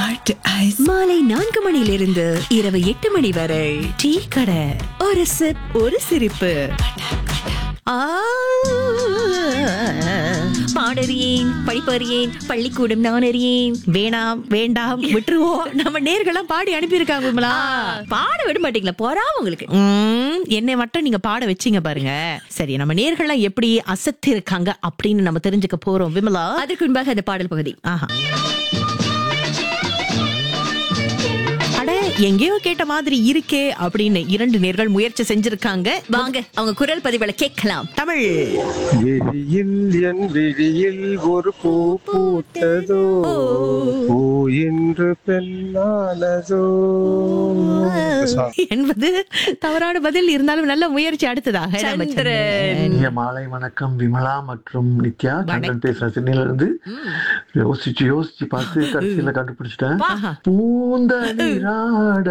Hot ice மாலை நான்கு மணியிலிருந்து இரவு எட்டு மணி வரை டீ கடை ஒரு சிப் ஒரு சிரிப்பு ஆ, பாடறியேன் படிப்பறியேன் பள்ளிக்கூடம் நான் அறியேன் வேணாம் வேண்டாம் விட்டுருவோம் நம்ம நேர்கள்லாம் பாடி அனுப்பியிருக்காங்க விமலா பாட விட மாட்டீங்களா போறா உங்களுக்கு உம், என்னை மட்டும் நீங்க பாட வச்சீங்க பாருங்க சரி நம்ம நேர்கள்லாம் எப்படி அசத்தி இருக்காங்க அப்படின்னு நம்ம தெரிஞ்சுக்க போறோம் விமலா அதற்கு முன்பாக அந்த பாடல் பகுதி ஆஹா அட எங்கேயோ கேட்ட மாதிரி இருக்கே அப்படின்னு இரண்டு நேர்கள் முயற்சி செஞ்சிருக்காங்க வாங்க அவங்க குரல் பதிவுகளை கேட்கலாம் தமிழ் விழியில் என் விழியில் ஒரு பூ பூத்ததோ பூ என்று பெண்ணானதோ என்பது தவறான பதில் இருந்தாலும் நல்ல முயற்சி அடுத்ததாக நம்ம சந்திரன். இனிய மாலை வணக்கம் விமலா மற்றும் நித்யா சந்திரன் பேசுறேன் சென்னையில இருந்து யோசிச்சு யோசிச்சு பார்த்து கடைசியில கண்டுபிடிச்சிட்டேன் ஆஹா. பூந்த நீராட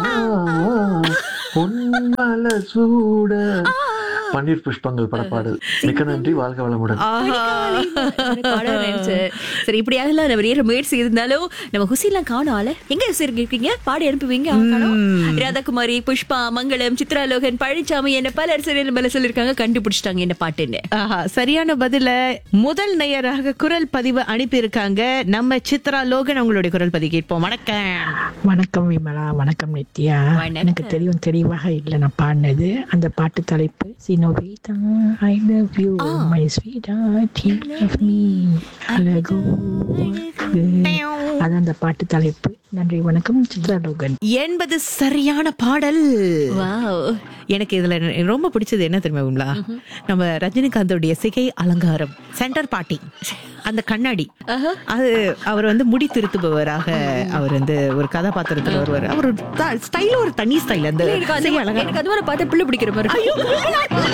பொன்மல சூட பன்னீர் புஷ்பங்கள் படப்பாடல் மிக்க நன்றி வாழ்க வளமுடன் ஆஹா. பாட நினைச்சேன். சரி இப்படியாக எல்லாம் நம்ம நேர முயற்சி இருந்தாலும் நம்ம ஹுசிலாம் காணும் ஆள எங்க ஹுசி இருக்கீங்க பாடி அனுப்புவீங்க ஆ, காணோம். ராதாகுமாரி புஷ்பா மங்களம் சித்ராலோகன் பழனிசாமி என்ன பலர் சரியான மேல சொல்லிருக்காங்க கண்டுபிடிச்சிட்டாங்க என்ன பாட்டுன்னு ஆஹா, சரியான பதில முதல் நேயராக குரல் பதிவு அனுப்பி இருக்காங்க நம்ம சித்ரா லோகன் அவங்களுடைய குரல் பதிவு கேட்போம் வணக்கம் வணக்கம் விமலா வணக்கம் நித்யா வணக்கம். எனக்கு தெரியும் தெளிவாக இல்லை நான் பாடினது அந்த பாட்டு தலைப்பு சினோவேதா ஐ லவ் யூ மை ஸ்வீட்டா டி லவ் மீ அழகோ அது அந்த பாட்டு தலைப்பு நன்றி வணக்கம் சித்ராலோகன் என்பது சரியான பாடல் வாவ் எனக்கு இதுல ரொம்ப பிடிச்சது என்ன தெரியுமா விமலா நம்ம ரஜினிகாந்தோடைய சிகை அலங்காரம் சென்டர் பாட்டி அந்த கண்ணாடி அது அவர் வந்து முடி திருத்துபவராக அவர் வந்து ஒரு கதாபாத்திரத்துல வருவார் அவர் ஸ்டைல் ஒரு தனி ஸ்டைல் அந்த எனக்கு சிகை அது- அலங்காரம் எனக்கு அது மாதிரி பார்த்தா பிள்ளை பிடிக்கிற மாதிரி இருக்கு.